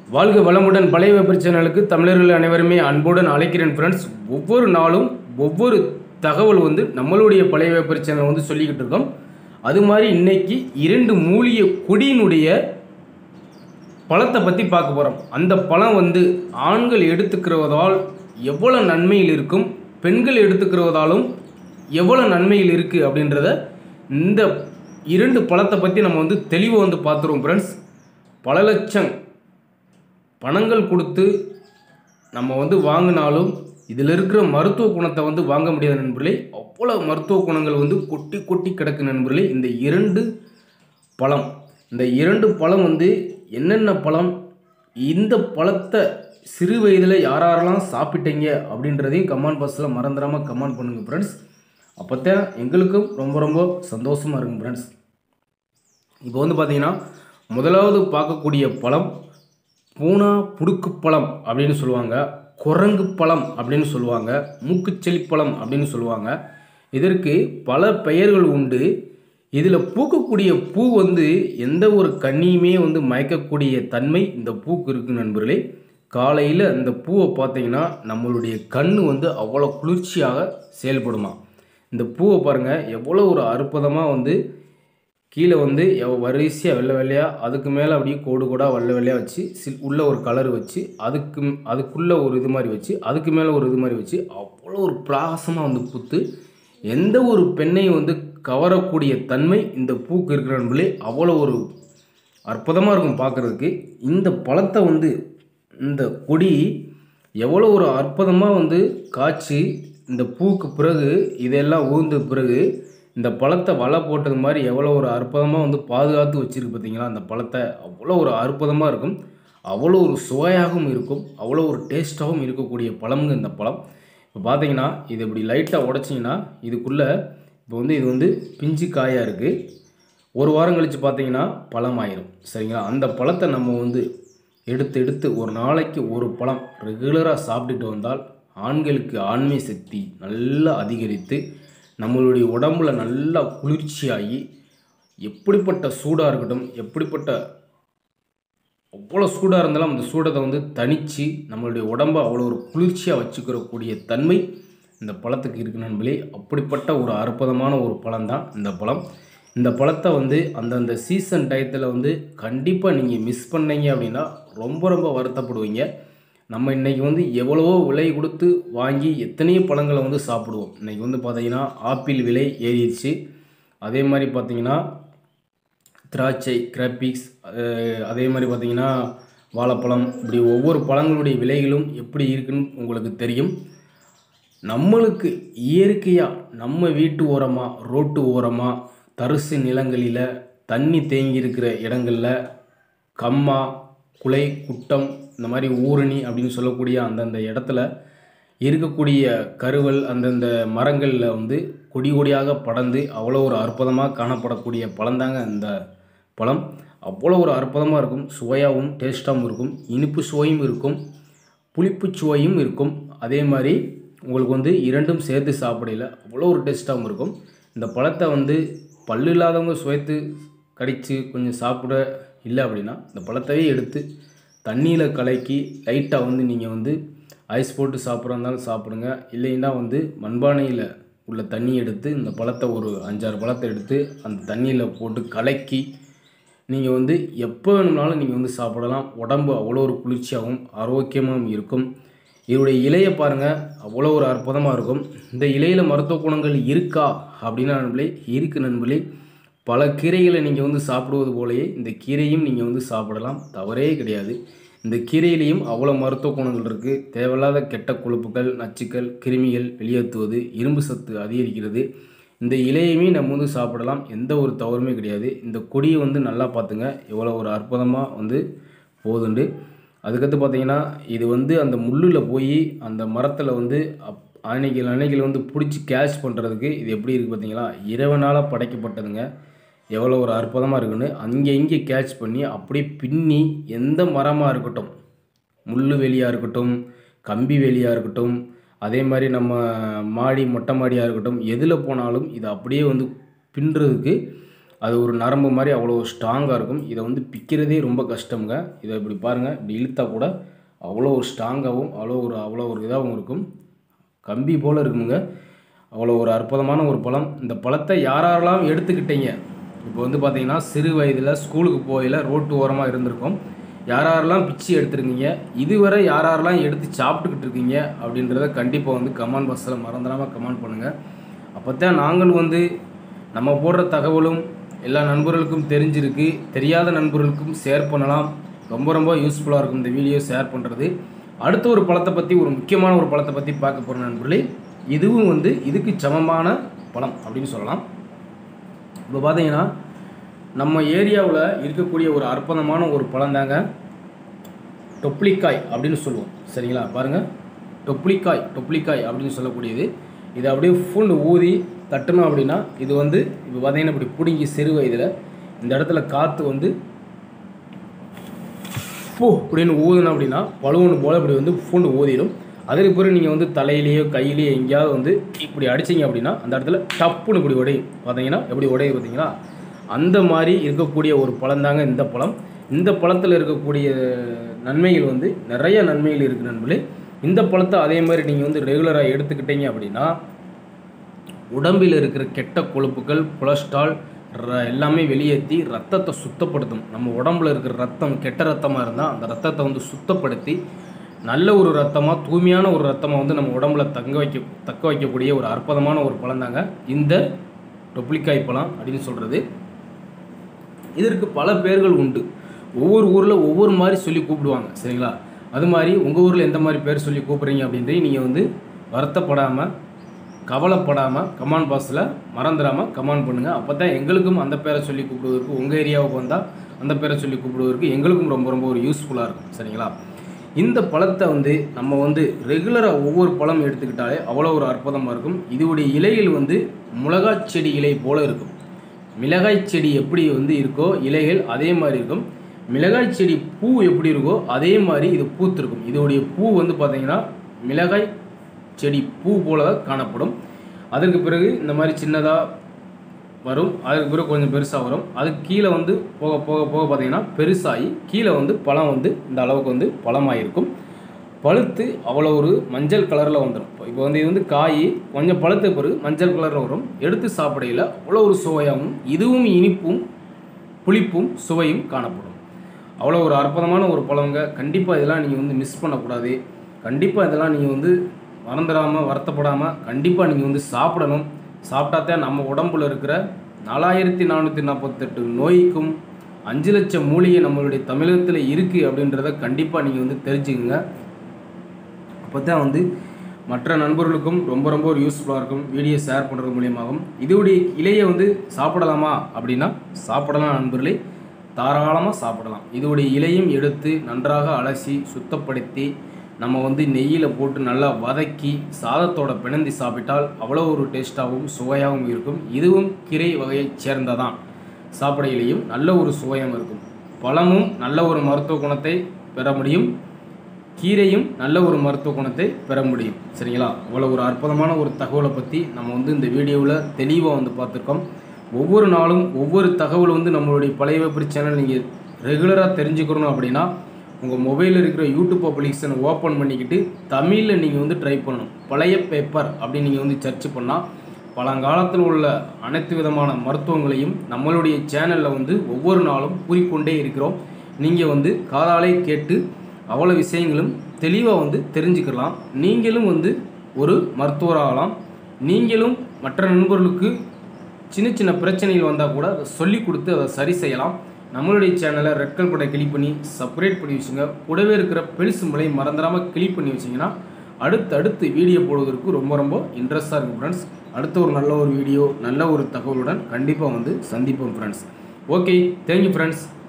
வாழ்க வளமுடன் பழைய வெப்பர் சேனலுக்கு தமிழர்கள் அனைவருமே அன்புடன் அழைக்கிறேன் ஃப்ரெண்ட்ஸ் ஒவ்வொரு நாளும் ஒவ்வொரு தகவல் வந்து நம்மளுடைய பழைய வெப்பர் சேனல் வந்து சொல்லிக்கிட்டு இருக்கோம் அது மாதிரி இன்னைக்கு இரண்டு மூலிகை கொடியினுடைய பழத்தை பற்றி பார்க்க போகிறோம் அந்த பழம் வந்து ஆண்கள் எடுத்துக்கிறதால் எவ்வளோ நன்மையில் இருக்கும் பெண்கள் எடுத்துக்கிறதாலும் எவ்வளோ நன்மையில் இருக்குது அப்படின்றத இந்த இரண்டு பழத்தை பற்றி நம்ம வந்து தெளிவாக வந்து பார்த்துருவோம் ஃப்ரெண்ட்ஸ் பல லட்சம் பணங்கள் கொடுத்து நம்ம வந்து வாங்கினாலும் இதில் இருக்கிற மருத்துவ குணத்தை வந்து வாங்க முடியாத நண்பர்களே அவ்வளோ மருத்துவ குணங்கள் வந்து கொட்டி கொட்டி கிடக்கு நண்பர்களே இந்த இரண்டு பழம் இந்த இரண்டு பழம் வந்து என்னென்ன பழம் இந்த பழத்தை சிறு வயதில் யாரெல்லாம் சாப்பிட்டீங்க அப்படின்றதையும் கமெண்ட் பாக்ஸில் மறந்துடாமல் கமெண்ட் பண்ணுங்கள் ஃப்ரெண்ட்ஸ் அப்போ தான் எங்களுக்கும் ரொம்ப ரொம்ப சந்தோஷமாக இருக்கும் ஃப்ரெண்ட்ஸ் இப்போ வந்து பார்த்தீங்கன்னா முதலாவது பார்க்கக்கூடிய பழம் பூனா புடுக்கு பழம் அப்படின்னு சொல்லுவாங்க குரங்கு பழம் அப்படின்னு சொல்லுவாங்க மூக்குச்செளி பழம் அப்படின்னு சொல்லுவாங்க இதற்கு பல பெயர்கள் உண்டு இதில் பூக்கக்கூடிய பூ வந்து எந்த ஒரு கன்னியுமே வந்து மயக்கக்கூடிய தன்மை இந்த பூக்கு இருக்கு நண்பர்களே காலையில் இந்த பூவை பார்த்தீங்கன்னா நம்மளுடைய கண் வந்து அவ்வளோ குளிர்ச்சியாக செயல்படுமா இந்த பூவை பாருங்கள் எவ்வளோ ஒரு அற்புதமாக வந்து கீழே வந்து எவ் வரிசையாக வெள்ளை வெள்ளையாக அதுக்கு மேலே அப்படியே கோடு கோடாக வெள்ளை வெள்ளையாக வச்சு சில் உள்ள ஒரு கலர் வச்சு அதுக்கு அதுக்குள்ளே ஒரு இது மாதிரி வச்சு அதுக்கு மேலே ஒரு இது மாதிரி வச்சு அவ்வளோ ஒரு பிரகாசமாக வந்து பூத்து எந்த ஒரு பெண்ணையும் வந்து கவரக்கூடிய தன்மை இந்த பூக்கு இருக்கிற நண்பர்களே அவ்வளோ ஒரு அற்புதமாக இருக்கும் பார்க்குறதுக்கு இந்த பழத்தை வந்து இந்த கொடி எவ்வளோ ஒரு அற்புதமாக வந்து காய்ச்சி இந்த பூக்கு பிறகு இதெல்லாம் ஊர்ந்த பிறகு இந்த பழத்தை வலை போட்டது மாதிரி எவ்வளோ ஒரு அற்புதமாக வந்து பாதுகாத்து வச்சிருக்கு பார்த்தீங்களா அந்த பழத்தை அவ்வளோ ஒரு அற்புதமாக இருக்கும் அவ்வளோ ஒரு சுவையாகவும் இருக்கும் அவ்வளோ ஒரு டேஸ்ட்டாகவும் இருக்கக்கூடிய பழமுங்க இந்த பழம் இப்போ பார்த்தீங்கன்னா இது இப்படி லைட்டாக உடைச்சிங்கன்னா இதுக்குள்ளே இப்போ வந்து இது வந்து பிஞ்சு காயாக இருக்குது ஒரு வாரம் கழித்து பார்த்தீங்கன்னா பழம் ஆயிரும் சரிங்களா அந்த பழத்தை நம்ம வந்து எடுத்து எடுத்து ஒரு நாளைக்கு ஒரு பழம் ரெகுலராக சாப்பிட்டுட்டு வந்தால் ஆண்களுக்கு ஆண்மை சக்தி நல்லா அதிகரித்து நம்மளுடைய உடம்புல நல்லா குளிர்ச்சியாகி எப்படிப்பட்ட சூடாக இருக்கட்டும் எப்படிப்பட்ட அவ்வளோ சூடாக இருந்தாலும் அந்த சூடத்தை வந்து தணித்து நம்மளுடைய உடம்பை அவ்வளோ ஒரு குளிர்ச்சியாக வச்சுக்கிறக்கூடிய தன்மை இந்த பழத்துக்கு இருக்கு நண்பர்களே அப்படிப்பட்ட ஒரு அற்புதமான ஒரு பழம் தான் இந்த பழம் இந்த பழத்தை வந்து அந்தந்த சீசன் டயத்தில் வந்து கண்டிப்பாக நீங்கள் மிஸ் பண்ணீங்க அப்படின்னா ரொம்ப ரொம்ப வருத்தப்படுவீங்க நம்ம இன்றைக்கி வந்து எவ்வளவோ விலை கொடுத்து வாங்கி எத்தனையோ பழங்களை வந்து சாப்பிடுவோம் இன்றைக்கி வந்து பார்த்திங்கன்னா ஆப்பிள் விலை ஏறிடுச்சு அதே மாதிரி பார்த்திங்கன்னா திராட்சை கிராபிக்ஸ் அதே மாதிரி பார்த்திங்கன்னா வாழைப்பழம் இப்படி ஒவ்வொரு பழங்களுடைய விலைகளும் எப்படி இருக்குன்னு உங்களுக்கு தெரியும் நம்மளுக்கு இயற்கையாக நம்ம வீட்டு ஓரமாக ரோட்டு ஓரமாக தரிசு நிலங்களில் தண்ணி தேங்கி இருக்கிற இடங்களில் கம்மா குலை குட்டம் இந்த மாதிரி ஊரணி அப்படின்னு சொல்லக்கூடிய அந்தந்த இடத்துல இருக்கக்கூடிய கருவல் அந்தந்த மரங்களில் வந்து கொடி கொடியாக படர்ந்து அவ்வளோ ஒரு அற்புதமாக காணப்படக்கூடிய பழம்தாங்க இந்த பழம் அவ்வளோ ஒரு அற்புதமாக இருக்கும் சுவையாகவும் டேஸ்ட்டாகவும் இருக்கும் இனிப்பு சுவையும் இருக்கும் புளிப்பு சுவையும் இருக்கும் அதே மாதிரி உங்களுக்கு வந்து இரண்டும் சேர்த்து சாப்பிடையில அவ்வளோ ஒரு டேஸ்ட்டாகவும் இருக்கும் இந்த பழத்தை வந்து பல்லு இல்லாதவங்க சுவைத்து கடித்து கொஞ்சம் சாப்பிட இல்லை அப்படின்னா இந்த பழத்தையே எடுத்து தண்ணியில் கலக்கி லைட்டாக வந்து நீங்கள் வந்து ஐஸ் போட்டு சாப்பிட்றா இருந்தாலும் சாப்பிடுங்க இல்லைன்னா வந்து மண்பானையில் உள்ள தண்ணி எடுத்து இந்த பழத்தை ஒரு அஞ்சாறு பழத்தை எடுத்து அந்த தண்ணியில் போட்டு கலக்கி நீங்கள் வந்து எப்போ வேணும்னாலும் நீங்கள் வந்து சாப்பிடலாம் உடம்பு அவ்வளோ ஒரு குளிர்ச்சியாகவும் ஆரோக்கியமாகவும் இருக்கும் இதோடைய இலையை பாருங்கள் அவ்வளோ ஒரு அற்புதமாக இருக்கும் இந்த இலையில் மருத்துவ குணங்கள் இருக்கா அப்படின்னா நண்பர்களே இருக்கு நண்பர்களே பல கீரைகளை நீங்கள் வந்து சாப்பிடுவது போலயே இந்த கீரையும் நீங்கள் வந்து சாப்பிடலாம் தவறே கிடையாது இந்த கீரையிலையும் அவ்வளோ மருத்துவ குணங்கள் இருக்குது தேவையில்லாத கெட்ட கொழுப்புகள் நச்சுக்கள் கிருமிகள் வெளியேற்றுவது இரும்பு சத்து அதிகரிக்கிறது இந்த இலையுமே நம்ம வந்து சாப்பிடலாம் எந்த ஒரு தவறுமே கிடையாது இந்த கொடியை வந்து நல்லா பார்த்துங்க எவ்வளோ ஒரு அற்புதமாக வந்து போதுண்டு அதுக்கடுத்து பார்த்தீங்கன்னா இது வந்து அந்த முள்ளில் போய் அந்த மரத்தில் வந்து அப் அன்னைகள் அன்னைகள் வந்து பிடிச்சி கேட்ச் பண்ணுறதுக்கு இது எப்படி இருக்குது பார்த்தீங்களா இறைவனால் படைக்கப்பட்டதுங்க எவ்வளோ ஒரு அற்புதமாக இருக்குன்னு அங்கே இங்கே கேட்ச் பண்ணி அப்படியே பின்னி எந்த மரமாக இருக்கட்டும் முள் வேலியாக இருக்கட்டும் கம்பி வேலியாக இருக்கட்டும் அதே மாதிரி நம்ம மாடி மொட்டை மாடியாக இருக்கட்டும் எதில் போனாலும் இது அப்படியே வந்து பின்னுறதுக்கு அது ஒரு நரம்பு மாதிரி அவ்வளோ ஸ்ட்ராங்காக இருக்கும் இதை வந்து பிக்கிறதே ரொம்ப கஷ்டம்ங்க இதை இப்படி பாருங்கள் இப்படி இழுத்தா கூட அவ்வளோ ஒரு ஸ்ட்ராங்காகவும் அவ்வளோ ஒரு அவ்வளோ ஒரு இதாகவும் இருக்கும் கம்பி போல் இருக்குங்க அவ்வளோ ஒரு அற்புதமான ஒரு பழம் இந்த பழத்தை யாரெல்லாம் எடுத்துக்கிட்டீங்க இப்போ வந்து பார்த்தீங்கன்னா சிறு வயதில் ஸ்கூலுக்கு போகையில் ரோட்டு ஓரமாக இருந்திருக்கோம் யாரெல்லாம் பிச்சு எடுத்துருக்கீங்க இதுவரை யாரெல்லாம் எடுத்து சாப்பிட்டுக்கிட்டு இருக்கீங்க அப்படின்றத கண்டிப்பாக வந்து கமெண்ட் பாக்ஸில் மறந்துடாமல் கமெண்ட் பண்ணுங்கள் அப்போ தான் நாங்கள் வந்து நம்ம போடுற தகவலும் எல்லா நண்பர்களுக்கும் தெரிஞ்சிருக்கு தெரியாத நண்பர்களுக்கும் ஷேர் பண்ணலாம் ரொம்ப ரொம்ப யூஸ்ஃபுல்லாக இருக்கும் இந்த வீடியோ ஷேர் பண்ணுறது அடுத்த ஒரு பழத்தை பற்றி ஒரு முக்கியமான ஒரு பழத்தை பற்றி பார்க்க போகிற நண்பர்களே இதுவும் வந்து இதுக்கு சமமான பழம் அப்படின்னு சொல்லலாம் இப்போ பார்த்தீங்கன்னா நம்ம ஏரியாவில் இருக்கக்கூடிய ஒரு அற்புதமான ஒரு பழம் தாங்க டொப்ளிக்காய் அப்படின்னு சொல்லுவோம் சரிங்களா பாருங்கள் டொப்ளிக்காய் டொப்ளிக்காய் அப்படின்னு சொல்லக்கூடியது இது அப்படியே ஃபுல் ஊதி தட்டணும் அப்படின்னா இது வந்து இப்போ பார்த்தீங்கன்னா இப்படி பிடுங்கி சிறு வயதில் இந்த இடத்துல காற்று வந்து பூ அப்படின்னு ஊதுனோம் அப்படின்னா பழுவனு போல் இப்படி வந்து பூண்டு ஊதிடும் அதற்கு பிறகு நீங்கள் வந்து தலையிலேயோ கையிலேயோ எங்கேயாவது வந்து இப்படி அடிச்சிங்க அப்படின்னா அந்த இடத்துல டப்புன்னு இப்படி உடையும் பார்த்தீங்கன்னா எப்படி உடையுது பார்த்தீங்களா அந்த மாதிரி இருக்கக்கூடிய ஒரு பழம் தாங்க இந்த பழம் இந்த பழத்தில் இருக்கக்கூடிய நன்மைகள் வந்து நிறைய நன்மைகள் இருக்குது நண்பர்களே இந்த பழத்தை அதே மாதிரி நீங்கள் வந்து ரெகுலராக எடுத்துக்கிட்டீங்க அப்படின்னா உடம்பில் இருக்கிற கெட்ட கொழுப்புகள் கொலஸ்ட்ரால் ர- எல்லாமே வெளியேற்றி ரத்தத்தை சுத்தப்படுத்தும் நம்ம உடம்புல இருக்கிற ரத்தம் கெட்ட ரத்தமாக இருந்தால் அந்த ரத்தத்தை வந்து சுத்தப்படுத்தி நல்ல ஒரு ரத்தமாக தூய்மையான ஒரு ரத்தமாக வந்து நம்ம உடம்புல தங்க வைக்க தக்க வைக்கக்கூடிய ஒரு அற்புதமான ஒரு பழம் தாங்க இந்த டொப்ளிக்காய் பழம் அப்படின்னு சொல்கிறது இதற்கு பல பேர்கள் உண்டு ஒவ்வொரு ஊரில் ஒவ்வொரு மாதிரி சொல்லி கூப்பிடுவாங்க சரிங்களா அது மாதிரி உங்கள் ஊரில் எந்த மாதிரி பேர் சொல்லி கூப்பிட்றீங்க அப்படின்றது நீங்கள் வந்து வருத்தப்படாமல் கவலைப்படாமல் கமாண்ட் பாக்ஸில் மறந்துடாமல் கமெண்ட் பண்ணுங்கள் அப்போ தான் எங்களுக்கும் அந்த பேரை சொல்லி கூப்பிடுவதற்கு உங்கள் ஏரியாவுக்கு வந்தால் அந்த பேரை சொல்லி கூப்பிடுவதற்கு எங்களுக்கும் ரொம்ப ரொம்ப ஒரு யூஸ்ஃபுல்லாக இருக்கும் சரிங்களா இந்த பழத்தை வந்து நம்ம வந்து ரெகுலராக ஒவ்வொரு பழம் எடுத்துக்கிட்டாலே அவ்வளோ ஒரு அற்புதமாக இருக்கும் இதோடைய இலைகள் வந்து மிளகாய் செடி இலை போல இருக்கும் மிளகாய் செடி எப்படி வந்து இருக்கோ இலைகள் அதே மாதிரி இருக்கும் மிளகாய் செடி பூ எப்படி இருக்கோ அதே மாதிரி இது பூத்திருக்கும் இதோடைய பூ வந்து பார்த்தீங்கன்னா மிளகாய் செடி பூ போல காணப்படும் அதற்கு பிறகு இந்த மாதிரி சின்னதாக வரும் அதுக்கு பிறகு கொஞ்சம் பெருசாக வரும் அதுக்கு கீழே வந்து போக போக போக பார்த்தீங்கன்னா பெருசாகி கீழே வந்து பழம் வந்து இந்த அளவுக்கு வந்து பழமாயிருக்கும் பழுத்து அவ்வளோ ஒரு மஞ்சள் கலரில் வந்துடும் இப்போ வந்து இது வந்து காய் கொஞ்சம் பழுத்த பிறகு மஞ்சள் கலரில் வரும் எடுத்து சாப்பிடையில் அவ்வளோ ஒரு சுவையாகவும் இதுவும் இனிப்பும் புளிப்பும் சுவையும் காணப்படும் அவ்வளோ ஒரு அற்புதமான ஒரு பழங்க கண்டிப்பாக இதெல்லாம் நீங்கள் வந்து மிஸ் பண்ணக்கூடாது கண்டிப்பாக இதெல்லாம் நீங்கள் வந்து மறந்துடாமல் வருத்தப்படாமல் கண்டிப்பாக நீங்கள் வந்து சாப்பிடணும் சாப்பிட்டா தான் நம்ம உடம்புல இருக்கிற நாலாயிரத்தி நானூற்றி நாற்பத்தெட்டு நோய்க்கும் அஞ்சு லட்சம் மூலிகை நம்மளுடைய தமிழகத்தில் இருக்குது அப்படின்றத கண்டிப்பாக நீங்கள் வந்து தெரிஞ்சுக்கங்க அப்போ தான் வந்து மற்ற நண்பர்களுக்கும் ரொம்ப ரொம்ப ஒரு யூஸ்ஃபுல்லாக இருக்கும் வீடியோ ஷேர் பண்ணுறது மூலியமாகும் இதோடைய இலையை வந்து சாப்பிடலாமா அப்படின்னா சாப்பிடலாம் நண்பர்களே தாராளமாக சாப்பிடலாம் இதோடைய இலையும் எடுத்து நன்றாக அலசி சுத்தப்படுத்தி நம்ம வந்து நெய்யில் போட்டு நல்லா வதக்கி சாதத்தோட பிணைந்து சாப்பிட்டால் அவ்வளோ ஒரு டேஸ்ட்டாகவும் சுவையாகவும் இருக்கும் இதுவும் கீரை வகையைச் சேர்ந்ததான் சாப்பிடையிலையும் நல்ல ஒரு சுவையும் இருக்கும் பழமும் நல்ல ஒரு மருத்துவ குணத்தை பெற முடியும் கீரையும் நல்ல ஒரு மருத்துவ குணத்தை பெற முடியும் சரிங்களா அவ்வளோ ஒரு அற்புதமான ஒரு தகவலை பற்றி நம்ம வந்து இந்த வீடியோவில் தெளிவாக வந்து பார்த்துருக்கோம் ஒவ்வொரு நாளும் ஒவ்வொரு தகவல் வந்து நம்மளுடைய பழைய வெப்பரி சேனல் நீங்கள் ரெகுலராக தெரிஞ்சுக்கணும் அப்படின்னா உங்கள் மொபைலில் இருக்கிற யூடியூப் அப்ளிகேஷனை ஓப்பன் பண்ணிக்கிட்டு தமிழில் நீங்கள் வந்து ட்ரை பண்ணணும் பழைய பேப்பர் அப்படின்னு நீங்கள் வந்து சர்ச் பண்ணால் பழங்காலத்தில் உள்ள அனைத்து விதமான மருத்துவங்களையும் நம்மளுடைய சேனலில் வந்து ஒவ்வொரு நாளும் கூறிக்கொண்டே இருக்கிறோம் நீங்கள் வந்து காதாலே கேட்டு அவ்வளோ விஷயங்களும் தெளிவாக வந்து தெரிஞ்சுக்கலாம் நீங்களும் வந்து ஒரு மருத்துவராகலாம் நீங்களும் மற்ற நண்பர்களுக்கு சின்ன சின்ன பிரச்சனைகள் வந்தால் கூட அதை சொல்லி கொடுத்து அதை சரி செய்யலாம் நம்மளுடைய சேனலை ரெட் கல் கூட கிளிக் பண்ணி செப்பரேட் பண்ணி வச்சுங்க கூடவே இருக்கிற பெல் சிம்பிளை மறந்துடாமல் கிளிக் பண்ணி வச்சிங்கன்னா அடுத்து அடுத்து வீடியோ போடுவதற்கு ரொம்ப ரொம்ப இன்ட்ரெஸ்டாக இருக்கும் ஃப்ரெண்ட்ஸ் அடுத்த ஒரு நல்ல ஒரு வீடியோ நல்ல ஒரு தகவலுடன் கண்டிப்பாக வந்து சந்திப்போம் ஃப்ரெண்ட்ஸ் ஓகே தேங்க்யூ ஃப்ரெண்ட்ஸ்